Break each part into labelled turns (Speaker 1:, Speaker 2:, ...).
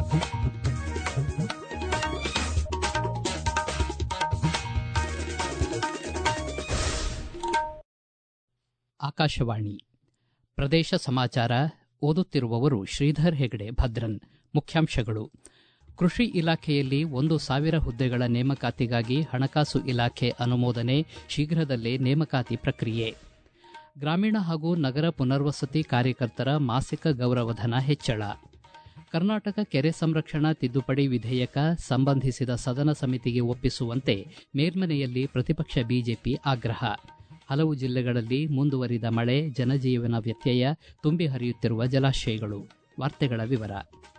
Speaker 1: ಆಕಾಶವಾಣಿ ಪ್ರದೇಶ ಸಮಾಚಾರ ಓದುತ್ತಿರುವವರು ಶ್ರೀಧರ್ ಹೆಗಡೆ ಭದ್ರನ್ ಮುಖ್ಯಾಂಶಗಳು ಕೃಷಿ ಇಲಾಖೆಯಲ್ಲಿ ಒಂದು ಸಾವಿರ ಹುದ್ದೆಗಳ ನೇಮಕಾತಿಗಾಗಿ ಹಣಕಾಸು ಇಲಾಖೆ ಅನುಮೋದನೆ ಶೀಘ್ರದಲ್ಲೇ ನೇಮಕಾತಿ ಪ್ರಕ್ರಿಯೆ ಗ್ರಾಮೀಣ ಹಾಗೂ ನಗರ ಪುನರ್ವಸತಿ ಕಾರ್ಯಕರ್ತರ ಮಾಸಿಕ ಗೌರವಧನ ಹೆಚ್ಚಳ ಕರ್ನಾಟಕ ಕೆರೆ ಸಂರಕ್ಷಣಾ ತಿದ್ದುಪಡಿ ವಿಧೇಯಕ ಸಂಬಂಧಿಸಿದ ಸದನ ಸಮಿತಿಗೆ ಒಪ್ಪಿಸುವಂತೆ ಮೇಲ್ಮನೆಯಲ್ಲಿ ಪ್ರತಿಪಕ್ಷ ಬಿಜೆಪಿ ಆಗ್ರಹ ಹಲವು ಜಿಲ್ಲೆಗಳಲ್ಲಿ ಮುಂದುವರಿದ ಮಳೆ ಜನಜೀವನ ವ್ಯತ್ಯಯ ತುಂಬಿ ಹರಿಯುತ್ತಿರುವ ಜಲಾಶಯಗಳು ವಾರ್ತೆಗಳ ವಿವರ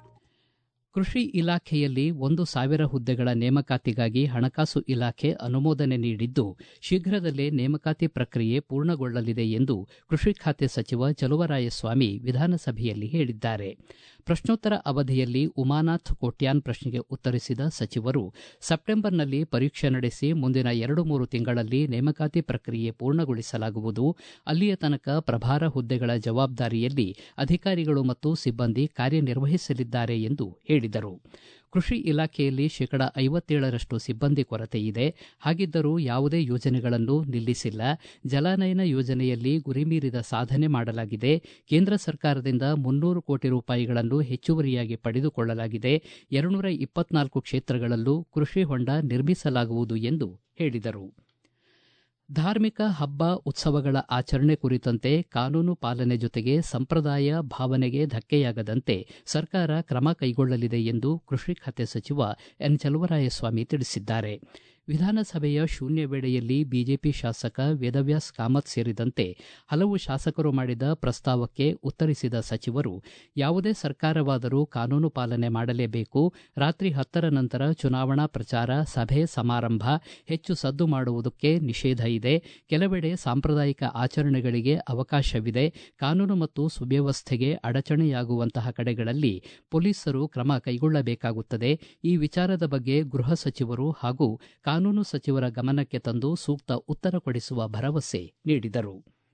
Speaker 1: ಕೃಷಿ ಇಲಾಖೆಯಲ್ಲಿ ಒಂದು ಸಾವಿರ ಹುದ್ದೆಗಳ ನೇಮಕಾತಿಗಾಗಿ ಹಣಕಾಸು ಇಲಾಖೆ ಅನುಮೋದನೆ ನೀಡಿದ್ದು ಶೀಘ್ರದಲ್ಲೇ ನೇಮಕಾತಿ ಪ್ರಕ್ರಿಯೆ ಪೂರ್ಣಗೊಳ್ಳಲಿದೆ ಎಂದು ಕೃಷಿ ಖಾತೆ ಸಚಿವ ಚಲುವರಾಯಸ್ವಾಮಿ ವಿಧಾನಸಭೆಯಲ್ಲಿ ಹೇಳಿದ್ದಾರೆ ಪ್ರಶ್ನೋತ್ತರ ಅವಧಿಯಲ್ಲಿ ಉಮಾನಾಥ್ ಕೋಟ್ಯಾನ್ ಪ್ರಶ್ನೆಗೆ ಉತ್ತರಿಸಿದ ಸಚಿವರು ಸೆಪ್ಟೆಂಬರ್ನಲ್ಲಿ ಪರೀಕ್ಷೆ ನಡೆಸಿ ಮುಂದಿನ ಎರಡು ಮೂರು ತಿಂಗಳಲ್ಲಿ ನೇಮಕಾತಿ ಪ್ರಕ್ರಿಯೆ ಪೂರ್ಣಗೊಳಿಸಲಾಗುವುದು ಅಲ್ಲಿಯ ತನಕ ಪ್ರಭಾರ ಹುದ್ದೆಗಳ ಜವಾಬ್ದಾರಿಯಲ್ಲಿ ಅಧಿಕಾರಿಗಳು ಮತ್ತು ಸಿಬ್ಬಂದಿ ಕಾರ್ಯನಿರ್ವಹಿಸಲಿದ್ದಾರೆ ಎಂದು ಹೇಳಿದರು ಕೃಷಿ ಇಲಾಖೆಯಲ್ಲಿ ಶೇಕಡ ಐವತ್ತೇಳರಷ್ಟು ಸಿಬ್ಬಂದಿ ಕೊರತೆ ಇದೆ ಹಾಗಿದ್ದರೂ ಯಾವುದೇ ಯೋಜನೆಗಳನ್ನು ನಿಲ್ಲಿಸಿಲ್ಲ ಜಲಾನಯನ ಯೋಜನೆಯಲ್ಲಿ ಗುರಿ ಮೀರಿದ ಸಾಧನೆ ಮಾಡಲಾಗಿದೆ ಕೇಂದ್ರ ಸರ್ಕಾರದಿಂದ ಮುನ್ನೂರು ಕೋಟಿ ರೂಪಾಯಿಗಳನ್ನು ಹೆಚ್ಚುವರಿಯಾಗಿ ಪಡೆದುಕೊಳ್ಳಲಾಗಿದೆ ಎರಡುನೂರ ಇಪ್ಪತ್ನಾಲ್ಕು ಕ್ಷೇತ್ರಗಳಲ್ಲೂ ಕೃಷಿ ಹೊಂಡ ನಿರ್ಮಿಸಲಾಗುವುದು ಎಂದು ಹೇಳಿದರು ಧಾರ್ಮಿಕ ಹಬ್ಬ ಉತ್ಸವಗಳ ಆಚರಣೆ ಕುರಿತಂತೆ ಕಾನೂನು ಪಾಲನೆ ಜೊತೆಗೆ ಸಂಪ್ರದಾಯ ಭಾವನೆಗೆ ಧಕ್ಕೆಯಾಗದಂತೆ ಸರ್ಕಾರ ಕ್ರಮ ಕೈಗೊಳ್ಳಲಿದೆ ಎಂದು ಕೃಷಿ ಖಾತೆ ಸಚಿವ ಎನ್ ಚಲುವರಾಯಸ್ವಾಮಿ ತಿಳಿಸಿದ್ದಾರೆ ವಿಧಾನಸಭೆಯ ಶೂನ್ಯ ವೇಳೆಯಲ್ಲಿ ಬಿಜೆಪಿ ಶಾಸಕ ವೇದವ್ಯಾಸ್ ಕಾಮತ್ ಸೇರಿದಂತೆ ಹಲವು ಶಾಸಕರು ಮಾಡಿದ ಪ್ರಸ್ತಾವಕ್ಕೆ ಉತ್ತರಿಸಿದ ಸಚಿವರು ಯಾವುದೇ ಸರ್ಕಾರವಾದರೂ ಕಾನೂನು ಪಾಲನೆ ಮಾಡಲೇಬೇಕು ರಾತ್ರಿ ಹತ್ತರ ನಂತರ ಚುನಾವಣಾ ಪ್ರಚಾರ ಸಭೆ ಸಮಾರಂಭ ಹೆಚ್ಚು ಸದ್ದು ಮಾಡುವುದಕ್ಕೆ ನಿಷೇಧ ಇದೆ ಕೆಲವೆಡೆ ಸಾಂಪ್ರದಾಯಿಕ ಆಚರಣೆಗಳಿಗೆ ಅವಕಾಶವಿದೆ ಕಾನೂನು ಮತ್ತು ಸುವ್ಯವಸ್ಥೆಗೆ ಅಡಚಣೆಯಾಗುವಂತಹ ಕಡೆಗಳಲ್ಲಿ ಪೊಲೀಸರು ಕ್ರಮ ಕೈಗೊಳ್ಳಬೇಕಾಗುತ್ತದೆ ಈ ವಿಚಾರದ ಬಗ್ಗೆ ಗೃಹ ಸಚಿವರು ಹಾಗೂ ಕಾನೂನು ಸಚಿವರ ಗಮನಕ್ಕೆ ತಂದು ಸೂಕ್ತ ಉತ್ತರ ಕೊಡಿಸುವ ಭರವಸೆ ನೀಡಿದರು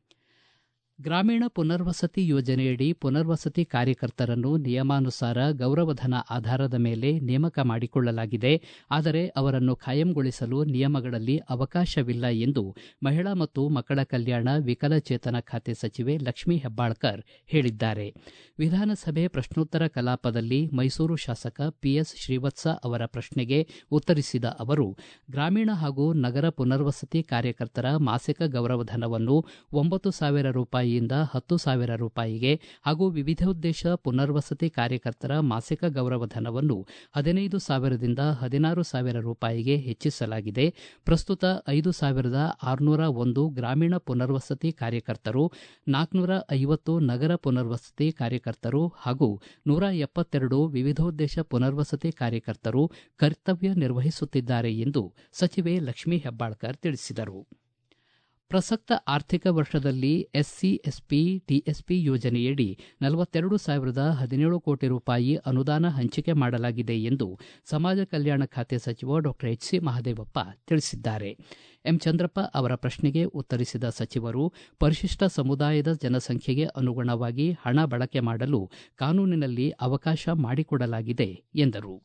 Speaker 1: ಗ್ರಾಮೀಣ ಪುನರ್ವಸತಿ ಯೋಜನೆಯಡಿ ಪುನರ್ವಸತಿ ಕಾರ್ಯಕರ್ತರನ್ನು ನಿಯಮಾನುಸಾರ ಗೌರವಧನ ಆಧಾರದ ಮೇಲೆ ನೇಮಕ ಮಾಡಿಕೊಳ್ಳಲಾಗಿದೆ ಆದರೆ ಅವರನ್ನು ಖಾಯಂಗೊಳಿಸಲು ನಿಯಮಗಳಲ್ಲಿ ಅವಕಾಶವಿಲ್ಲ ಎಂದು ಮಹಿಳಾ ಮತ್ತು ಮಕ್ಕಳ ಕಲ್ಯಾಣ ವಿಕಲಚೇತನ ಖಾತೆ ಸಚಿವೆ ಲಕ್ಷ್ಮೀ ಹೆಬ್ಬಾಳ್ಕರ್ ಹೇಳಿದ್ದಾರೆ ವಿಧಾನಸಭೆ ಪ್ರಶ್ನೋತ್ತರ ಕಲಾಪದಲ್ಲಿ ಮೈಸೂರು ಶಾಸಕ ಪಿಎಸ್ ಶ್ರೀವತ್ಸ ಅವರ ಪ್ರಶ್ನೆಗೆ ಉತ್ತರಿಸಿದ ಅವರು ಗ್ರಾಮೀಣ ಹಾಗೂ ನಗರ ಪುನರ್ವಸತಿ ಕಾರ್ಯಕರ್ತರ ಮಾಸಿಕ ಗೌರವಧನವನ್ನು ಒಂಬತ್ತು ಸಾವಿರ ರೂಪಾಯಿ ಯಿಂದ ಹತ್ತು ಸಾವಿರ ರೂಪಾಯಿಗೆ ಹಾಗೂ ವಿವಿಧೋದ್ದೇಶ ಪುನರ್ವಸತಿ ಕಾರ್ಯಕರ್ತರ ಮಾಸಿಕ ಗೌರವಧನವನ್ನು ಹದಿನೈದು ಸಾವಿರದಿಂದ ಹದಿನಾರು ಸಾವಿರ ರೂಪಾಯಿಗೆ ಹೆಚ್ಚಿಸಲಾಗಿದೆ ಪ್ರಸ್ತುತ ಐದು ಸಾವಿರದ ಆರುನೂರ ಒಂದು ಗ್ರಾಮೀಣ ಪುನರ್ವಸತಿ ಕಾರ್ಯಕರ್ತರು ನಾಲ್ಕುನೂರ ಐವತ್ತು ನಗರ ಪುನರ್ವಸತಿ ಕಾರ್ಯಕರ್ತರು ಹಾಗೂ ನೂರ ಎಪ್ಪತ್ತೆರಡು ವಿವಿಧೋದ್ದೇಶ ಪುನರ್ವಸತಿ ಕಾರ್ಯಕರ್ತರು ಕರ್ತವ್ಯ ನಿರ್ವಹಿಸುತ್ತಿದ್ದಾರೆ ಎಂದು ಸಚಿವೆ ಲಕ್ಷ್ಮೀ ಹೆಬ್ಬಾಳ್ಕರ್ ತಿಳಿಸಿದರು ಪ್ರಸಕ್ತ ಆರ್ಥಿಕ ವರ್ಷದಲ್ಲಿ ಎಸ್ಸಿ ಎಸ್ಪಿ ಟಿಎಸ್ಪಿ ಯೋಜನೆಯಡಿ ನಲವತ್ತೆರಡು ಸಾವಿರದ ಹದಿನೇಳು ಕೋಟಿ ರೂಪಾಯಿ ಅನುದಾನ ಹಂಚಿಕೆ ಮಾಡಲಾಗಿದೆ ಎಂದು ಸಮಾಜ ಕಲ್ಯಾಣ ಖಾತೆ ಸಚಿವ ಡಾಕ್ಟರ್ ಎಚ್ ಸಿ ಮಹದೇವಪ್ಪ ತಿಳಿಸಿದ್ದಾರೆ ಎಂ ಚಂದ್ರಪ್ಪ ಅವರ ಪ್ರಶ್ನೆಗೆ ಉತ್ತರಿಸಿದ ಸಚಿವರು ಪರಿಶಿಷ್ಟ ಸಮುದಾಯದ ಜನಸಂಖ್ಯೆಗೆ ಅನುಗುಣವಾಗಿ ಹಣ ಬಳಕೆ ಮಾಡಲು ಕಾನೂನಿನಲ್ಲಿ ಅವಕಾಶ ಮಾಡಿಕೊಡಲಾಗಿದೆ ಎಂದರು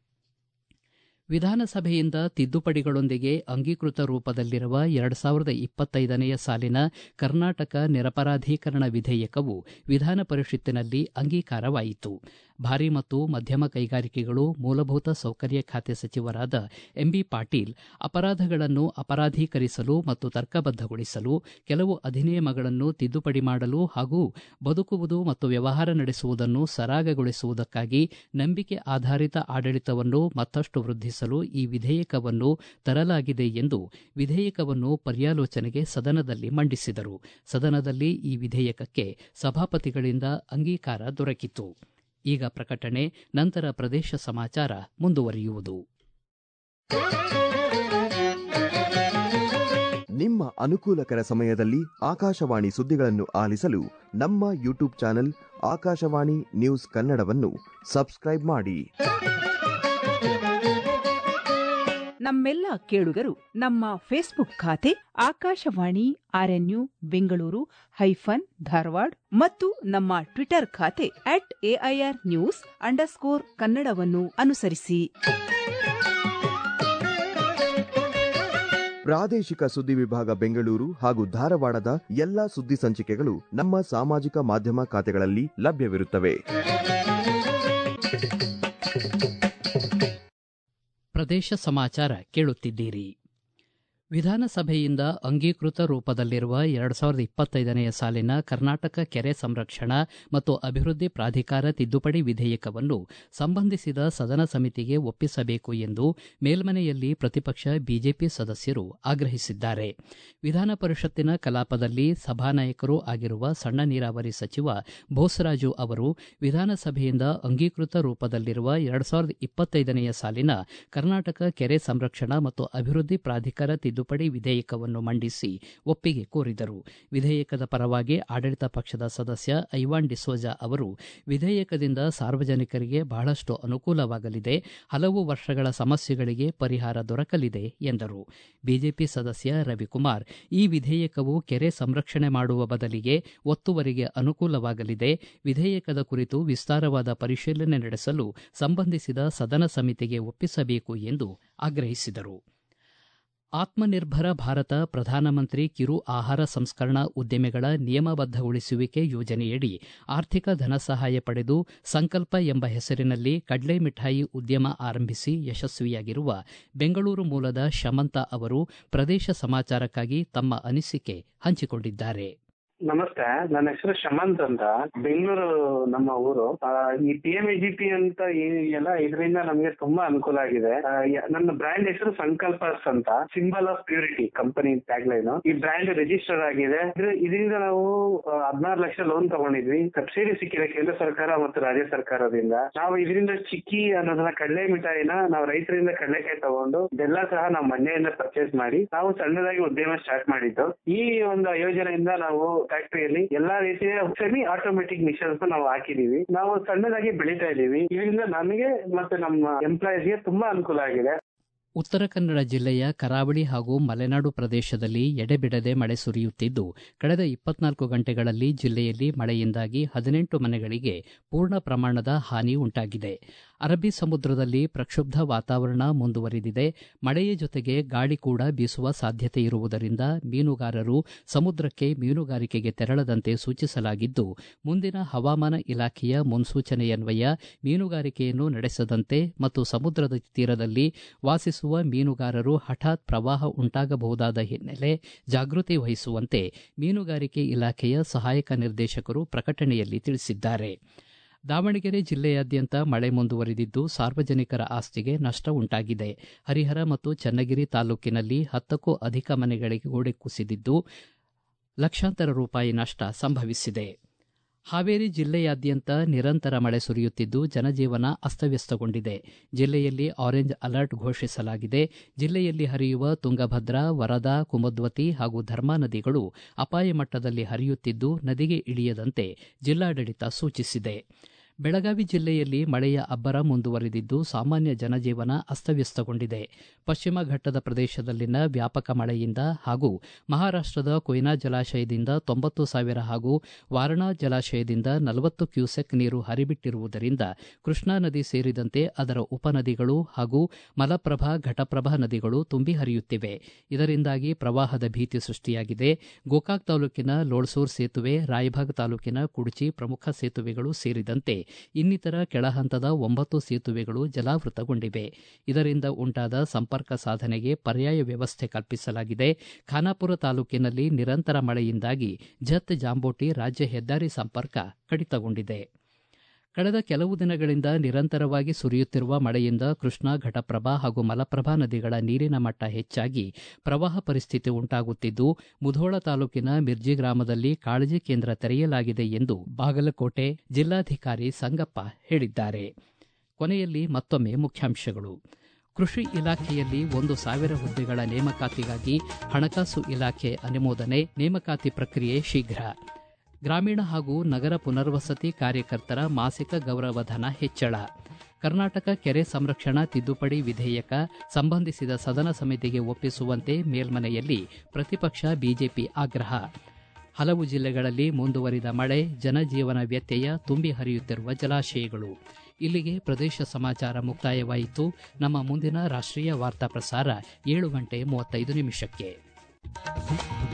Speaker 1: ವಿಧಾನಸಭೆಯಿಂದ ತಿದ್ದುಪಡಿಗಳೊಂದಿಗೆ ಅಂಗೀಕೃತ ರೂಪದಲ್ಲಿರುವ ಎರಡು ಸಾವಿರದ ಇಪ್ಪತ್ತೈದನೆಯ ಸಾಲಿನ ಕರ್ನಾಟಕ ನಿರಪರಾಧೀಕರಣ ವಿಧೇಯಕವು ವಿಧಾನ ಪರಿಷತ್ತಿನಲ್ಲಿ ಅಂಗೀಕಾರವಾಯಿತು ಭಾರಿ ಮತ್ತು ಮಧ್ಯಮ ಕೈಗಾರಿಕೆಗಳು ಮೂಲಭೂತ ಸೌಕರ್ಯ ಖಾತೆ ಸಚಿವರಾದ ಎಂಬಿ ಪಾಟೀಲ್ ಅಪರಾಧಗಳನ್ನು ಅಪರಾಧೀಕರಿಸಲು ಮತ್ತು ತರ್ಕಬದ್ದಗೊಳಿಸಲು ಕೆಲವು ಅಧಿನಿಯಮಗಳನ್ನು ತಿದ್ದುಪಡಿ ಮಾಡಲು ಹಾಗೂ ಬದುಕುವುದು ಮತ್ತು ವ್ಯವಹಾರ ನಡೆಸುವುದನ್ನು ಸರಾಗಗೊಳಿಸುವುದಕ್ಕಾಗಿ ನಂಬಿಕೆ ಆಧಾರಿತ ಆಡಳಿತವನ್ನು ಮತ್ತಷ್ಟು ವೃದ್ಧಿಸಲು ಈ ವಿಧೇಯಕವನ್ನು ತರಲಾಗಿದೆ ಎಂದು ವಿಧೇಯಕವನ್ನು ಪರ್ಯಾಲೋಚನೆಗೆ ಸದನದಲ್ಲಿ ಮಂಡಿಸಿದರು ಸದನದಲ್ಲಿ ಈ ವಿಧೇಯಕಕ್ಕೆ ಸಭಾಪತಿಗಳಿಂದ ಅಂಗೀಕಾರ ದೊರಕಿತು ಈಗ ಪ್ರಕಟಣೆ ನಂತರ ಪ್ರದೇಶ ಸಮಾಚಾರ ಮುಂದುವರಿಯುವುದು
Speaker 2: ನಿಮ್ಮ ಅನುಕೂಲಕರ ಸಮಯದಲ್ಲಿ ಆಕಾಶವಾಣಿ ಸುದ್ದಿಗಳನ್ನು ಆಲಿಸಲು ನಮ್ಮ ಯೂಟ್ಯೂಬ್ ಚಾನೆಲ್ ಆಕಾಶವಾಣಿ ನ್ಯೂಸ್ ಕನ್ನಡವನ್ನು ಸಬ್ಸ್ಕ್ರೈಬ್ ಮಾಡಿ
Speaker 3: ನಮ್ಮೆಲ್ಲ ಕೇಳುಗರು ನಮ್ಮ ಫೇಸ್ಬುಕ್ ಖಾತೆ ಆಕಾಶವಾಣಿ ಆರ್ಎನ್ಯು ಬೆಂಗಳೂರು ಹೈಫನ್ ಧಾರವಾಡ ಮತ್ತು ನಮ್ಮ ಟ್ವಿಟರ್ ಖಾತೆ ಅಟ್ ಎಐಆರ್ ನ್ಯೂಸ್ ಅಂಡರ್ಸ್ಕೋರ್ ಕನ್ನಡವನ್ನು ಅನುಸರಿಸಿ
Speaker 2: ಪ್ರಾದೇಶಿಕ ಸುದ್ದಿ ವಿಭಾಗ ಬೆಂಗಳೂರು ಹಾಗೂ ಧಾರವಾಡದ ಎಲ್ಲಾ ಸುದ್ದಿ ಸಂಚಿಕೆಗಳು ನಮ್ಮ ಸಾಮಾಜಿಕ ಮಾಧ್ಯಮ ಖಾತೆಗಳಲ್ಲಿ ಲಭ್ಯವಿರುತ್ತವೆ
Speaker 1: ಪ್ರದೇಶ ಸಮಾಚಾರ ಕೇಳುತ್ತಿದ್ದೀರಿ ವಿಧಾನಸಭೆಯಿಂದ ಅಂಗೀಕೃತ ರೂಪದಲ್ಲಿರುವ ಎರಡು ಸಾವಿರದ ಇಪ್ಪತ್ತೈದನೆಯ ಸಾಲಿನ ಕರ್ನಾಟಕ ಕೆರೆ ಸಂರಕ್ಷಣಾ ಮತ್ತು ಅಭಿವೃದ್ಧಿ ಪ್ರಾಧಿಕಾರ ತಿದ್ದುಪಡಿ ವಿಧೇಯಕವನ್ನು ಸಂಬಂಧಿಸಿದ ಸದನ ಸಮಿತಿಗೆ ಒಪ್ಪಿಸಬೇಕು ಎಂದು ಮೇಲ್ಮನೆಯಲ್ಲಿ ಪ್ರತಿಪಕ್ಷ ಬಿಜೆಪಿ ಸದಸ್ಯರು ಆಗ್ರಹಿಸಿದ್ದಾರೆ ವಿಧಾನ ಪರಿಷತ್ತಿನ ಕಲಾಪದಲ್ಲಿ ಸಭಾನಾಯಕರೂ ಆಗಿರುವ ಸಣ್ಣ ನೀರಾವರಿ ಸಚಿವ ಬೋಸರಾಜು ಅವರು ವಿಧಾನಸಭೆಯಿಂದ ಅಂಗೀಕೃತ ರೂಪದಲ್ಲಿರುವ ಎರಡು ಸಾವಿರದ ಇಪ್ಪತ್ತೈದನೆಯ ಸಾಲಿನ ಕರ್ನಾಟಕ ಕೆರೆ ಸಂರಕ್ಷಣಾ ಮತ್ತು ಅಭಿವೃದ್ಧಿ ಪ್ರಾಧಿಕಾರ ತಿದ್ದುಪಡಿ ವಿಧೇಯಕವನ್ನು ಮಂಡಿಸಿ ಒಪ್ಪಿಗೆ ಕೋರಿದರು ವಿಧೇಯಕದ ಪರವಾಗಿ ಆಡಳಿತ ಪಕ್ಷದ ಸದಸ್ಯ ಐವಾನ್ ಡಿಸೋಜಾ ಅವರು ವಿಧೇಯಕದಿಂದ ಸಾರ್ವಜನಿಕರಿಗೆ ಬಹಳಷ್ಟು ಅನುಕೂಲವಾಗಲಿದೆ ಹಲವು ವರ್ಷಗಳ ಸಮಸ್ಯೆಗಳಿಗೆ ಪರಿಹಾರ ದೊರಕಲಿದೆ ಎಂದರು ಬಿಜೆಪಿ ಸದಸ್ಯ ರವಿಕುಮಾರ್ ಈ ವಿಧೇಯಕವು ಕೆರೆ ಸಂರಕ್ಷಣೆ ಮಾಡುವ ಬದಲಿಗೆ ಒತ್ತುವರಿಗೆ ಅನುಕೂಲವಾಗಲಿದೆ ವಿಧೇಯಕದ ಕುರಿತು ವಿಸ್ತಾರವಾದ ಪರಿಶೀಲನೆ ನಡೆಸಲು ಸಂಬಂಧಿಸಿದ ಸದನ ಸಮಿತಿಗೆ ಒಪ್ಪಿಸಬೇಕು ಎಂದು ಆಗ್ರಹಿಸಿದರು ಆತ್ಮನಿರ್ಭರ ಭಾರತ ಪ್ರಧಾನಮಂತ್ರಿ ಕಿರು ಆಹಾರ ಸಂಸ್ಕರಣಾ ಉದ್ದಿಮೆಗಳ ನಿಯಮಬದ್ದಗೊಳಿಸುವಿಕೆ ಯೋಜನೆಯಡಿ ಆರ್ಥಿಕ ಧನಸಹಾಯ ಪಡೆದು ಸಂಕಲ್ಪ ಎಂಬ ಹೆಸರಿನಲ್ಲಿ ಕಡ್ಲೆ ಮಿಠಾಯಿ ಉದ್ಯಮ ಆರಂಭಿಸಿ ಯಶಸ್ವಿಯಾಗಿರುವ ಬೆಂಗಳೂರು ಮೂಲದ ಶಮಂತ ಅವರು ಪ್ರದೇಶ ಸಮಾಚಾರಕ್ಕಾಗಿ ತಮ್ಮ ಅನಿಸಿಕೆ ಹಂಚಿಕೊಂಡಿದ್ದಾರೆ
Speaker 4: ನಮಸ್ತೆ ನನ್ನ ಹೆಸರು ಶಮಂತ್ ಅಂತ ಬೆಂಗಳೂರು ನಮ್ಮ ಊರು ಆ, ಈ ಪಿ ಎಂ ಜಿ ಪಿ ಅಂತ ಎಲ್ಲ ಇದರಿಂದ ನಮ್ಗೆ ತುಂಬಾ ಅನುಕೂಲ ಆಗಿದೆ ಆ, ಯ- ನನ್ನ ಬ್ರ್ಯಾಂಡ್ ಹೆಸರು ಸಂಕಲ್ಪಸ್ ಅಂತ symbol of purity company tag line ಈ ಬ್ರ್ಯಾಂಡ್ ರಿಜಿಸ್ಟರ್ ಆಗಿದೆ ಇದ್ರ- ಇದರಿಂದ ನಾವು ಹದಿನಾರು ಲಕ್ಷ ಲೋನ್ ತಗೊಂಡಿದ್ವಿ ಸಬ್ಸಿಡಿ ಸಿಕ್ಕಿದೆ ಕೇಂದ್ರ ಸರ್ಕಾರ ಮತ್ತು ರಾಜ್ಯ ಸರ್ಕಾರದಿಂದ ನಾವು ಇದರಿಂದ ಚಿಕ್ಕಿ ಅನ್ನೋದನ್ನ ಕಡಲೆ ಮಿಠಾಯಿನ ನಾವು ರೈತರಿಂದ ಕಡಲೆಕಾಯಿ ತಗೊಂಡು ಬೆಲ್ಲ ಸಹ ನಾವು ಮಂಡ್ಯದಿಂದ ಪರ್ಚೇಸ್ ಮಾಡಿ ನಾವು ಸಣ್ಣದಾಗಿ ಉದ್ಯಮ ಸ್ಟಾರ್ಟ್ ಮಾಡಿದ್ದು ಈ ಒಂದು ಯೋಜನೆಯಿಂದ ನಾವು ಫ್ಯಾಕ್ಟರಿಯಲ್ಲಿ ಎಲ್ಲಾ ರೀತಿಯ ಸೆಮಿ ಆಟೋಮೆಟಿಕ್ ಮಿಷನ್ಸ್ ನಾವು ಹಾಕಿದೀವಿ ನಾವು ಸಣ್ಣದಾಗಿ ಬೆಳೀತಾ ಇದೀವಿ ಇದರಿಂದ ನಮಗೆ ಮತ್ತೆ ನಮ್ಮ ಎಂಪ್ಲಾಯೀಸ್ಗೆ ತುಂಬಾ ಅನುಕೂಲ ಆಗಿದೆ
Speaker 1: ಉತ್ತರ ಕನ್ನಡ ಜಿಲ್ಲೆಯ ಕರಾವಳಿ ಹಾಗೂ ಮಲೆನಾಡು ಪ್ರದೇಶದಲ್ಲಿ ಎಡೆಬಿಡದೆ ಮಳೆ ಸುರಿಯುತ್ತಿದ್ದು ಕಳೆದ ಇಪ್ಪತ್ನಾಲ್ಕು ಗಂಟೆಗಳಲ್ಲಿ ಜಿಲ್ಲೆಯಲ್ಲಿ ಮಳೆಯಿಂದಾಗಿ ಹದಿನೆಂಟು ಮನೆಗಳಿಗೆ ಪೂರ್ಣ ಪ್ರಮಾಣದ ಹಾನಿ ಉಂಟಾಗಿದೆ ಅರಬ್ಬಿ ಸಮುದ್ರದಲ್ಲಿ ಪ್ರಕ್ಷುಬ್ಧ ವಾತಾವರಣ ಮುಂದುವರಿದಿದೆ ಮಳೆಯ ಜೊತೆಗೆ ಗಾಳಿ ಕೂಡ ಬೀಸುವ ಸಾಧ್ಯತೆ ಇರುವುದರಿಂದ ಮೀನುಗಾರರು ಸಮುದ್ರಕ್ಕೆ ಮೀನುಗಾರಿಕೆಗೆ ತೆರಳದಂತೆ ಸೂಚಿಸಲಾಗಿದ್ದು ಮುಂದಿನ ಹವಾಮಾನ ಇಲಾಖೆಯ ಮುನ್ಸೂಚನೆಯನ್ವಯ ಮೀನುಗಾರಿಕೆಯನ್ನು ನಡೆಸದಂತೆ ಮತ್ತು ಸಮುದ್ರದ ತೀರದಲ್ಲಿ ವಾಸಿಸುವ ಮೀನುಗಾರರು ಹಠಾತ್ ಪ್ರವಾಹ ಉಂಟಾಗಬಹುದಾದ ಹಿನ್ನೆಲೆ ಜಾಗೃತಿ ವಹಿಸುವಂತೆ ಮೀನುಗಾರಿಕೆ ಇಲಾಖೆಯ ಸಹಾಯಕ ನಿರ್ದೇಶಕರು ಪ್ರಕಟಣೆಯಲ್ಲಿ ತಿಳಿಸಿದ್ದಾರೆ ದಾವಣಗೆರೆ ಜಿಲ್ಲೆಯಾದ್ಯಂತ ಮಳೆ ಮುಂದುವರಿದಿದ್ದು ಸಾರ್ವಜನಿಕರ ಆಸ್ತಿಗೆ ನಷ್ಟ ಉಂಟಾಗಿದೆ ಹರಿಹರ ಮತ್ತು ಚನ್ನಗಿರಿ ತಾಲೂಕಿನಲ್ಲಿ ಹತ್ತಕ್ಕೂ ಅಧಿಕ ಮನೆಗಳಿಗೆ ಗೋಡೆ ಕುಸಿದಿದ್ದು ಲಕ್ಷಾಂತರ ರೂಪಾಯಿ ನಷ್ಟ ಸಂಭವಿಸಿದೆ ಹಾವೇರಿ ಜಿಲ್ಲೆಯಾದ್ಯಂತ ನಿರಂತರ ಮಳೆ ಸುರಿಯುತ್ತಿದ್ದು ಜನಜೀವನ ಅಸ್ತವ್ಯಸ್ತಗೊಂಡಿದೆ ಜಿಲ್ಲೆಯಲ್ಲಿ ಆರೆಂಜ್ ಅಲರ್ಟ್ ಘೋಷಿಸಲಾಗಿದೆ ಜಿಲ್ಲೆಯಲ್ಲಿ ಹರಿಯುವ ತುಂಗಭದ್ರಾ ವರದಾ ಕುಮದ್ವತಿ ಹಾಗೂ ಧರ್ಮಾ ನದಿಗಳು ಅಪಾಯ ಮಟ್ಟದಲ್ಲಿ ಹರಿಯುತ್ತಿದ್ದು ನದಿಗೆ ಇಳಿಯದಂತೆ ಜಿಲ್ಲಾಡಳಿತ ಸೂಚಿಸಿದೆ ಬೆಳಗಾವಿ ಜಿಲ್ಲೆಯಲ್ಲಿ ಮಳೆಯ ಅಬ್ಬರ ಮುಂದುವರಿದಿದ್ದು ಸಾಮಾನ್ಯ ಜನಜೀವನ ಅಸ್ತವ್ಯಸ್ತಗೊಂಡಿದೆ ಪಶ್ಚಿಮ ಘಟ್ಟದ ಪ್ರದೇಶದಲ್ಲಿನ ವ್ಯಾಪಕ ಮಳೆಯಿಂದ ಹಾಗೂ ಮಹಾರಾಷ್ಟದ ಕೊಯ್ನಾ ಜಲಾಶಯದಿಂದ ತೊಂಬತ್ತು ಸಾವಿರ ಹಾಗೂ ವಾರಣಾ ಜಲಾಶಯದಿಂದ ನಲವತ್ತು ಕ್ಯೂಸೆಕ್ ನೀರು ಹರಿಬಿಟ್ಟಿರುವುದರಿಂದ ಕೃಷ್ಣಾ ನದಿ ಸೇರಿದಂತೆ ಅದರ ಉಪನದಿಗಳು ಹಾಗೂ ಮಲಪ್ರಭಾ ಘಟಪ್ರಭಾ ನದಿಗಳು ತುಂಬಿ ಹರಿಯುತ್ತಿವೆ ಇದರಿಂದಾಗಿ ಪ್ರವಾಹದ ಭೀತಿ ಸೃಷ್ಟಿಯಾಗಿದೆ ಗೋಕಾಕ್ ತಾಲೂಕಿನ ಲೋಳ್ಸೂರ್ ಸೇತುವೆ ರಾಯಭಾಗ ತಾಲೂಕಿನ ಕುಡ್ಚಿ ಪ್ರಮುಖ ಸೇತುವೆಗಳು ಸೇರಿದಂತೆ ಇನ್ನಿತರ ಕೆಳಹಂತದ ಒಂಬತ್ತು ಸೇತುವೆಗಳು ಜಲಾವೃತಗೊಂಡಿವೆ ಇದರಿಂದ ಉಂಟಾದ ಸಂಪರ್ಕ ಸಾಧನೆಗೆ ಪರ್ಯಾಯ ವ್ಯವಸ್ಥೆ ಕಲ್ಪಿಸಲಾಗಿದೆ ಖಾನಾಪುರ ತಾಲೂಕಿನಲ್ಲಿ ನಿರಂತರ ಮಳೆಯಿಂದಾಗಿ ಜತ್ ಜಾಂಬೋಟಿ ರಾಜ್ಯ ಹೆದ್ದಾರಿ ಸಂಪರ್ಕ ಕಡಿತಗೊಂಡಿದೆ ಕಳೆದ ಕೆಲವು ದಿನಗಳಿಂದ ನಿರಂತರವಾಗಿ ಸುರಿಯುತ್ತಿರುವ ಮಳೆಯಿಂದ ಕೃಷ್ಣಾ ಘಟಪ್ರಭಾ ಹಾಗೂ ಮಲಪ್ರಭಾ ನದಿಗಳ ನೀರಿನ ಮಟ್ಟ ಹೆಚ್ಚಾಗಿ ಪ್ರವಾಹ ಪರಿಸ್ಥಿತಿ ಉಂಟಾಗುತ್ತಿದ್ದು ಮುಧೋಳ ತಾಲೂಕಿನ ಮಿರ್ಜಿ ಗ್ರಾಮದಲ್ಲಿ ಕಾಳಜಿ ಕೇಂದ್ರ ತೆರೆಯಲಾಗಿದೆ ಎಂದು ಬಾಗಲಕೋಟೆ ಜಿಲ್ಲಾಧಿಕಾರಿ ಸಂಗಪ್ಪ ಹೇಳಿದ್ದಾರೆ ಕೊನೆಯಲ್ಲಿ ಮತ್ತೊಮ್ಮೆ ಮುಖ್ಯಾಂಶಗಳು ಕೃಷಿ ಇಲಾಖೆಯಲ್ಲಿ ಒಂದು ಸಾವಿರ ಹುದ್ದೆಗಳ ನೇಮಕಾತಿಗಾಗಿ ಹಣಕಾಸು ಇಲಾಖೆ ಅನುಮೋದನೆ ನೇಮಕಾತಿ ಪ್ರಕ್ರಿಯೆ ಶೀಘ್ರ ಗ್ರಾಮೀಣ ಹಾಗೂ ನಗರ ಪುನರ್ವಸತಿ ಕಾರ್ಯಕರ್ತರ ಮಾಸಿಕ ಗೌರವಧನ ಹೆಚ್ಚಳ ಕರ್ನಾಟಕ ಕೆರೆ ಸಂರಕ್ಷಣಾ ತಿದ್ದುಪಡಿ ವಿಧೇಯಕ ಸಂಬಂಧಿಸಿದ ಸದನ ಸಮಿತಿಗೆ ಒಪ್ಪಿಸುವಂತೆ ಮೇಲ್ಮನೆಯಲ್ಲಿ ಪ್ರತಿಪಕ್ಷ ಬಿಜೆಪಿ ಆಗ್ರಹ ಹಲವು ಜಿಲ್ಲೆಗಳಲ್ಲಿ ಮುಂದುವರಿದ ಮಳೆ ಜನಜೀವನ ವ್ಯತ್ಯಯ ತುಂಬಿ ಹರಿಯುತ್ತಿರುವ ಜಲಾಶಯಗಳು ಇಲ್ಲಿಗೆ ಪ್ರದೇಶ ಸಮಾಚಾರ ಮುಕ್ತಾಯವಾಯಿತು ನಮ್ಮ ಮುಂದಿನ ರಾಷ್ಟೀಯ ವಾರ್ತಾ ಪ್ರಸಾರ ಏಳು ಗಂಟೆ ಮೂವತ್ತೈದು ನಿಮಿಷಕ್ಕೆ